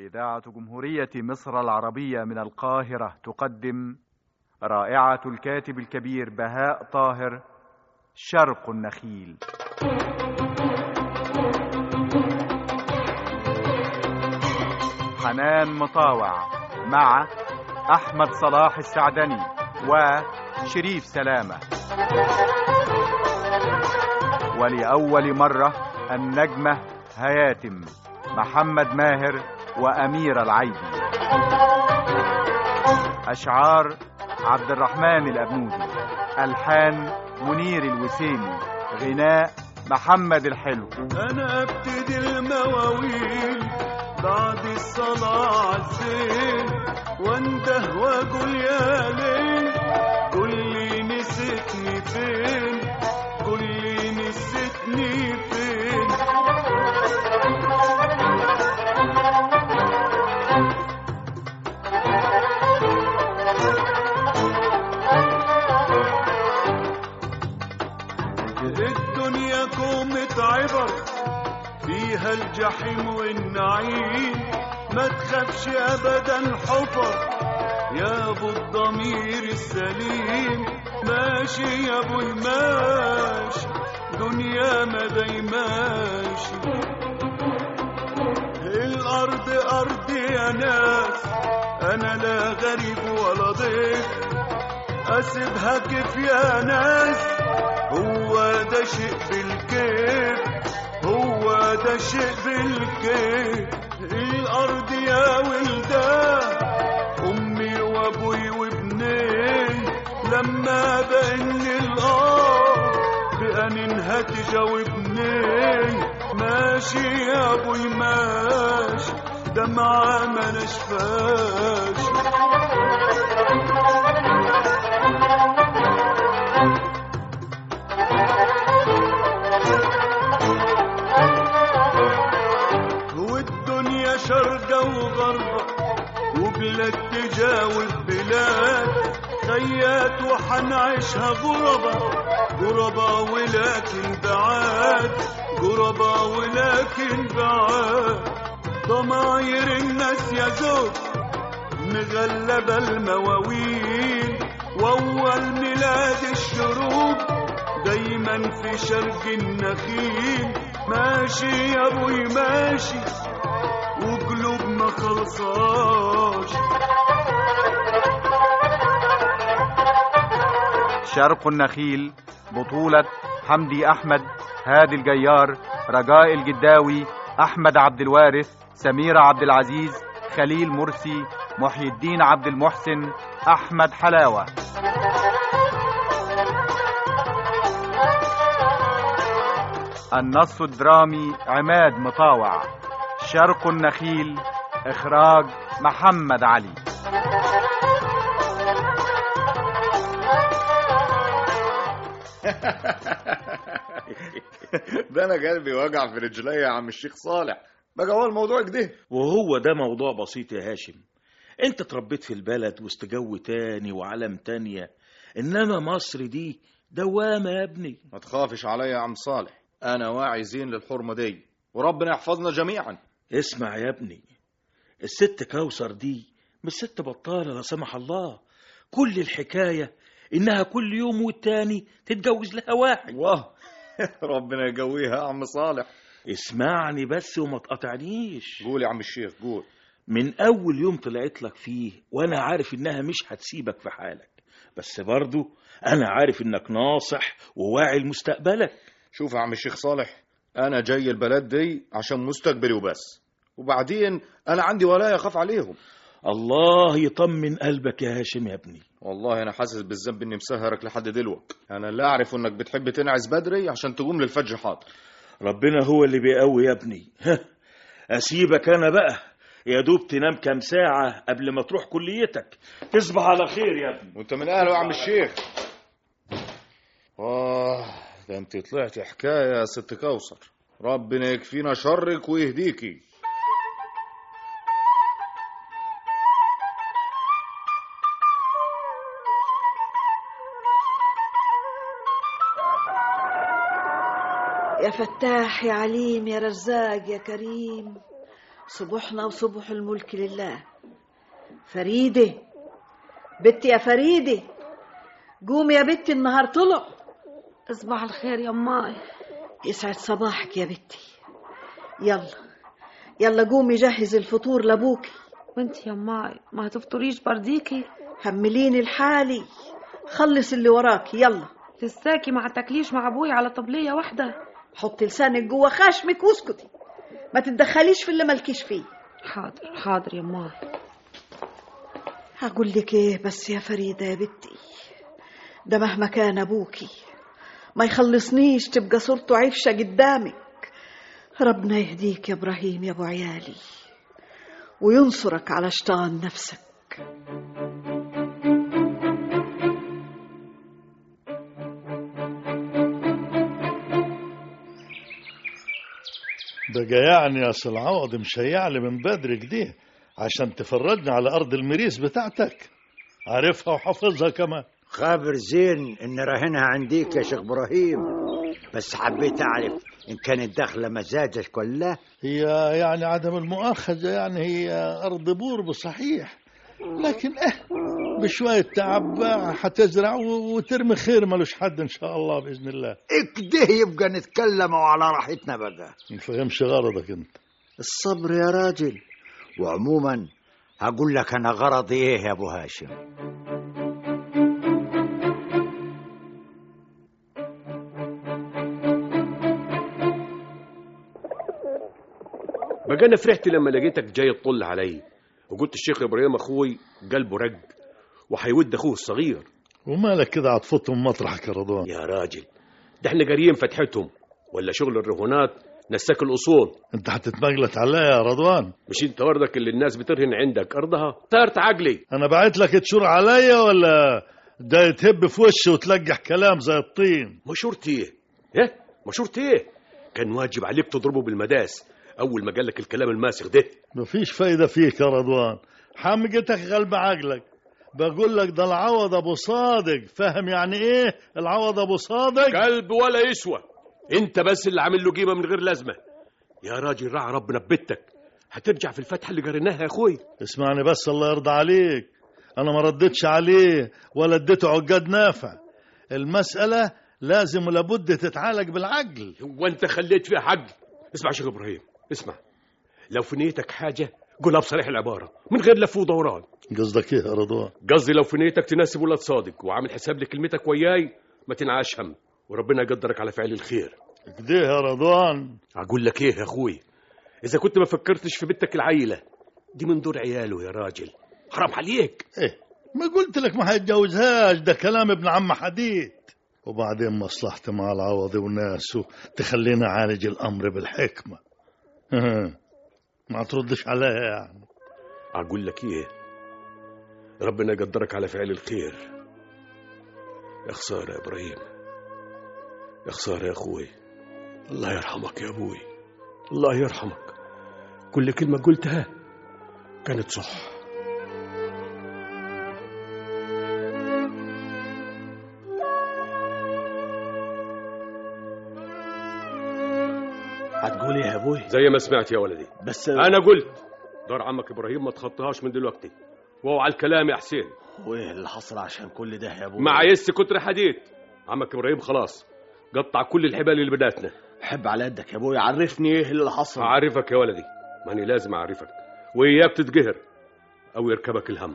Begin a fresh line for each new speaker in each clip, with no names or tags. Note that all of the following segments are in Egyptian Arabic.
إذاعة جمهورية مصر العربية من القاهرة تقدم رائعة الكاتب الكبير بهاء طاهر شرق النخيل حنان مطاوع مع أحمد صلاح السعدني وشريف سلامة ولأول مرة النجمة هياتم محمد ماهر وأمير العيدي أشعار عبد الرحمن الأبنودي ألحان منير الوسيمي غناء محمد الحلو
انا ابتدي المواويل بعد الصلاة عالزين وانده واقول يا ليل قول لي نسيتني فين قول لي نسيتني فين الدنيا كومة عبر فيها الجحيم والنعيم ما تخافش ابدا حفر يا ابو الضمير السليم ماشي يا ابو الماشي دنيا ما دايماشي الارض ارض يا ناس انا لا غريب ولا ضيف اسيبها كيف يا ناس هو ده شيء بالكيف هو ده شيء بالكيف الارض يا ولدان امي وابوي وابني لما بان الارض بأنينها تجاوبني ماشي يا ابوي ماشي دمعة ما نشفاش والدنيا شرقة وغربة وبلاد تجاوب بلاد خيات وحنعيشها غربة غربة ولكن بعاد غربة ولكن بعاد ضماير الناس يا زوج مغلبة المواويل وأول ميلاد الشروق دايما في شرق النخيل ماشي يا ابوي ماشي وقلوب ما خلصاش
شرق النخيل بطولة حمدي أحمد هادي الجيار رجاء الجداوي أحمد عبد الوارث سميرة عبد العزيز خليل مرسي محي الدين عبد المحسن أحمد حلاوة النص الدرامي عماد مطاوع شرق النخيل إخراج محمد علي
ده انا قلبي وجع في رجلي يا عم الشيخ صالح بقى هو الموضوع كده
وهو ده موضوع بسيط يا هاشم انت اتربيت في البلد وسط جو تاني وعالم تانية انما مصر دي دوامة يا ابني
ما تخافش عليا يا عم صالح انا واعي زين للحرمه دي وربنا يحفظنا جميعا
اسمع يا ابني الست كوثر دي مش ست بطالة لا سمح الله كل الحكاية انها كل يوم والتاني تتجوز لها واحد
واه ربنا يقويها يا عم صالح
اسمعني بس وما تقاطعنيش
قول يا عم الشيخ قول
من اول يوم طلعت لك فيه وانا عارف انها مش هتسيبك في حالك بس برضو انا عارف انك ناصح وواعي لمستقبلك
شوف يا عم الشيخ صالح انا جاي البلد دي عشان مستقبلي وبس وبعدين انا عندي ولايه اخاف عليهم
الله يطمن قلبك يا هاشم يا ابني
والله انا حاسس بالذنب اني مسهرك لحد دلوقتي انا اللي اعرف انك بتحب تنعس بدري عشان تقوم للفجر حاضر
ربنا هو اللي بيقوي يا ابني ها اسيبك انا بقى يا دوب تنام كام ساعة قبل ما تروح كليتك تصبح على خير يا ابني
وانت من اهله يا عم الشيخ اه ده انت طلعت حكايه يا ست كوثر ربنا يكفينا شرك ويهديكي
يا فتاح يا عليم يا رزاق يا كريم صبحنا وصبح الملك لله فريدة بنتي يا فريدة قومي يا بنتي النهار طلع
صباح الخير يا ماي
يسعد صباحك يا بنتي يلا يلا قومي جهز الفطور لابوكي
وانت يا ماي ما هتفطريش برديكي
همليني الحالي خلص اللي وراكي يلا
لساكي ما هتاكليش مع ابوي على طبلية واحدة
حطي لسانك جوه خشمك واسكتي ما تتدخليش في اللي مالكيش فيه
حاضر حاضر يا ماي
هقول لك ايه بس يا فريدة يا بنتي ده مهما كان ابوكي ما يخلصنيش تبقى صورته عفشة قدامك ربنا يهديك يا ابراهيم يا ابو عيالي وينصرك على شيطان نفسك
بقى يعني يا أصل العوض مشيع لي من بدري كده عشان تفرجني على أرض المريس بتاعتك عارفها وحافظها كمان
خابر زين ان راهنها عنديك يا شيخ ابراهيم بس حبيت اعرف ان كانت داخله مزاجك ولا
هي يعني عدم المؤاخذة يعني هي أرض بور بصحيح لكن اه بشوية تعب بقى حتزرع و- وترمي خير ملوش حد إن شاء الله بإذن الله
اكده يبقى نتكلم على راحتنا بقى
ما فهمش غرضك أنت
الصبر يا راجل وعموما هقول لك انا غرضي ايه يا ابو هاشم
بقى انا فرحت لما لقيتك جاي تطل علي وقلت الشيخ ابراهيم اخوي قلبه رق وحيود اخوه الصغير
ومالك كده هتفوت من مطرحك يا رضوان
يا راجل ده احنا قاريين فتحتهم ولا شغل الرهونات نساك الاصول
أنت هتتمجلت عليا يا رضوان
مش انت وردك اللي الناس بترهن عندك ارضها طارت عقلي
أنا بعت لك تشور عليا ولا ده تهب في وشي وتلقح كلام زي الطين
مشورتي ايه ايه مشورتي ايه كان واجب عليك تضربه بالمداس اول ما قال لك الكلام الماسخ ده
مفيش فايدة فيك يا رضوان حمقتك غلب عقلك بقول لك ده العوض ابو صادق فاهم يعني ايه العوض ابو صادق
قلب ولا يسوى انت بس اللي عامل له قيمه من غير لازمه يا راجل راعي ربنا ببيتك هترجع في الفتحه اللي قريناها يا اخوي
اسمعني بس الله يرضى عليك انا ما ردتش عليه ولا اديته عقاد نافع المسألة لازم ولابد تتعالج بالعقل
هو انت خليت فيها حق اسمع يا شيخ ابراهيم اسمع لو في نيتك حاجه قولها بصريح العباره من غير لف ودوران
قصدك ايه يا رضوان
قصدي لو في نيتك تناسب ولاد صادق وعامل حساب لكلمتك وياي ما تنعاش هم وربنا يقدرك على فعل الخير
كده يا رضوان
اقول لك ايه يا اخوي اذا كنت ما فكرتش في بنتك العيله دي من دور عياله يا راجل حرام عليك
ايه ما قلت لك ما هيتجوزهاش ده كلام ابن عم حديد وبعدين مصلحتي مع العوض وناسه تخلينا عالج الامر بالحكمه ما تردش عليا يعني
اقول لك ايه ربنا يقدرك على فعل الخير يا خساره يا ابراهيم يا خساره يا اخوي الله يرحمك يا ابوي الله يرحمك كل كلمه قلتها كانت صح
هتقول ايه يا ابوي
زي ما سمعت يا ولدي
بس
انا قلت دار عمك ابراهيم ما تخطيهاش من دلوقتي واوعى الكلام يا حسين
وايه اللي حصل عشان كل ده يا ابوي
مع يس كتر حديد عمك ابراهيم خلاص قطع كل الحبال اللي بداتنا
حب على قدك يا ابوي عرفني ايه اللي حصل
اعرفك يا ولدي ماني لازم اعرفك واياك تتقهر او يركبك الهم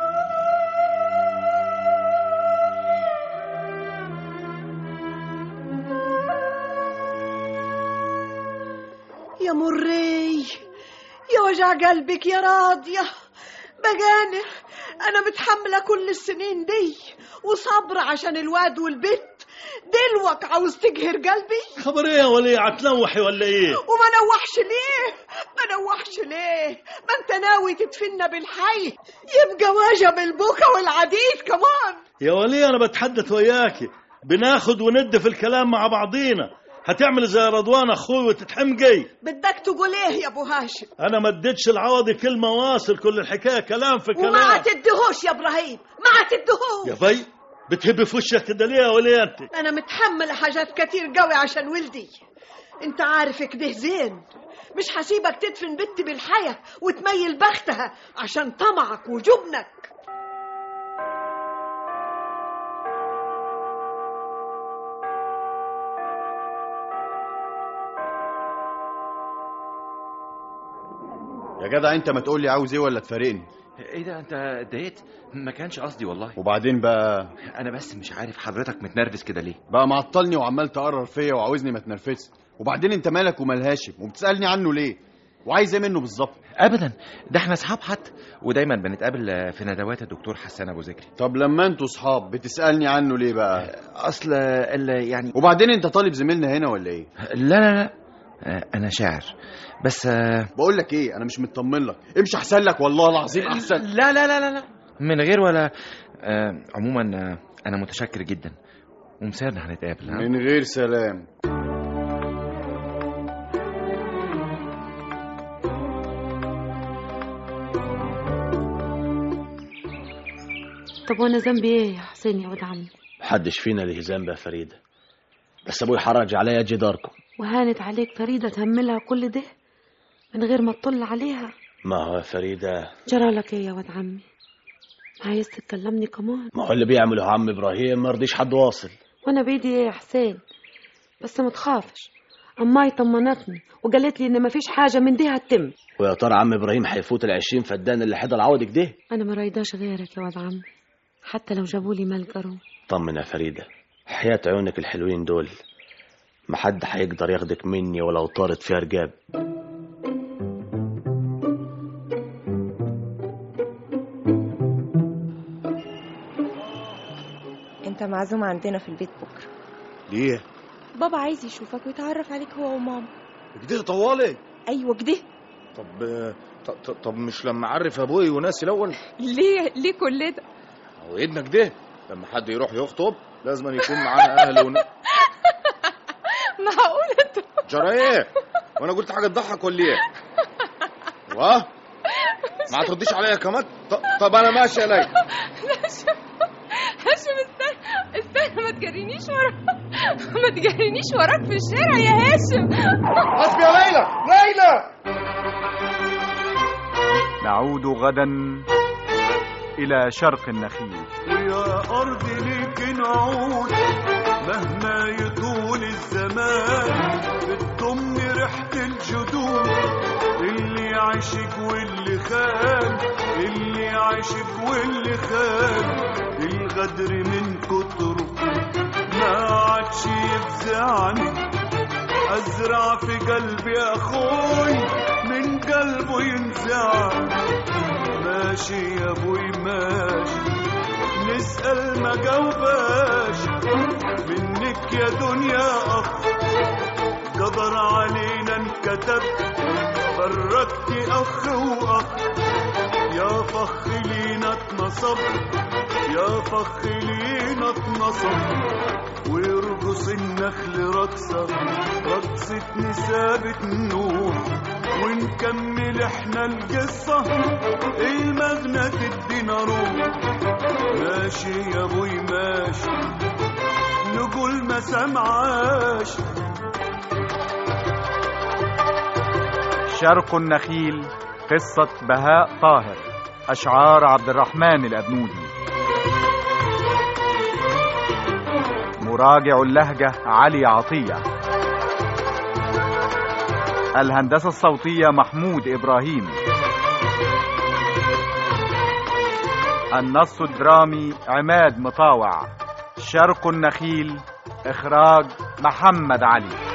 يا مري يا وجع قلبك يا راضية بجاني أنا متحملة كل السنين دي وصبر عشان الواد والبت دلوك عاوز تقهر قلبي
خبر ايه يا ولي هتنوحي ولا ايه
وما نوحش ليه ما نوحش ليه ما انت ناوي تدفنا بالحي يبقى واجب البكا والعديد كمان
يا ولي انا بتحدث وياكي بناخد وند في الكلام مع بعضينا هتعمل زي رضوان اخوي وتتحمقي
بدك تقول ايه يا ابو هاشم
انا ما اديتش العوضي كلمه واصل كل الحكايه كلام في
وما
كلام
تدهوش يا ابراهيم ما
يا
تدهوش
بي بتهبي في وشك كده ليه يا ولي انت
انا متحمله حاجات كتير قوي عشان ولدي انت عارف كده زين مش هسيبك تدفن بنتي بالحياة وتميل بختها عشان طمعك وجبنك
يا جدع انت ما تقول لي عاوز ايه ولا تفارقني
ايه ده انت اتضايقت ما كانش قصدي والله
وبعدين بقى
انا بس مش عارف حضرتك متنرفز كده ليه
بقى معطلني وعمال تقرر فيا وعاوزني ما اتنرفزش وبعدين انت مالك ومال هاشم وبتسالني عنه ليه وعايز ايه منه بالظبط
ابدا ده احنا اصحاب حتى ودايما بنتقابل في ندوات الدكتور حسان ابو ذكري
طب لما انتوا صحاب بتسالني عنه ليه بقى
اصل ال- يعني
وبعدين انت طالب زميلنا هنا ولا ايه
لا لا لا آه، انا شاعر بس آه،
بقول لك ايه انا مش مطمن لك امشي احسن لك والله العظيم احسن
لا لا لا لا لا من غير ولا آه، عموما آه، انا متشكر جدا ومسيرنا هنتقابل ها؟
من غير سلام
طب وانا ذنبي ايه يا حسين يا ولد عمي
محدش فينا له ذنب يا فريدة بس ابوي حرج عليا اجي داركم
وهانت عليك فريدة تهملها كل ده من غير ما تطل عليها
ما هو يا فريدة
جرى لك ايه يا ولد عمي عايز تتكلمني كمان
ما هو اللي بيعمله عم ابراهيم ما رضيش حد واصل
وانا بايدي ايه يا حسين بس ما تخافش اماي طمنتني وقالت لي ان مفيش حاجه من دي هتتم
ويا ترى عم ابراهيم هيفوت العشرين فدان اللي حضر عوضك ده
انا ما رايداش غيرك يا ولد عمي حتى لو جابوا لي ملجرو
طمن يا فريدة حياة عيونك الحلوين دول ما حد هيقدر ياخدك مني ولو طارت فيها رجاب
انت معزوم عندنا في البيت بكره
ليه
بابا عايز يشوفك ويتعرف عليك هو وماما
كده طوالي
ايوه كده
طب ط- ط- طب مش لما اعرف ابوي وناسي الاول
ليه ليه كل ده
هو ابنك ده لما حد يروح يخطب لازم أن يكون معاه اهله ون...
معقول انت
جرى ايه وانا قلت حاجه تضحك ولا ايه واه ما هترديش عليا كمان ط- طب انا ماشي يا ليلى
هاشم استنى استنى ما تجرينيش وراك ما تجرينيش وراك في الشارع يا هاشم
حسبي يا ليلى ليلى
نعود غدا إلى شرق النخيل
ويا أرض ليك نعود مهما يطول الزمان بتضم ريحة الجدود اللي عاشق واللي خان اللي عاشق واللي خان الغدر من كتره ما عادش يفزعني أزرع في قلبي أخوي من قلبه ينزعل ماشي يا ابوي ماشي نسأل ما جاوباش منك يا دنيا أخ قدر علينا انكتب فرقتي أخ وأخ يا فخ لينا اتنصب يا فخ لينا اتنصب ويرقص النخل رقصة رقصة نسابة نوح ونكمل احنا القصة المغنى تدينا روح ماشي يا ابوي ماشي نقول ما سمعاش
شرق النخيل قصة بهاء طاهر أشعار عبد الرحمن الأبنودي مراجع اللهجة علي عطية الهندسة الصوتية محمود إبراهيم النص الدرامي عماد مطاوع شرق النخيل إخراج محمد علي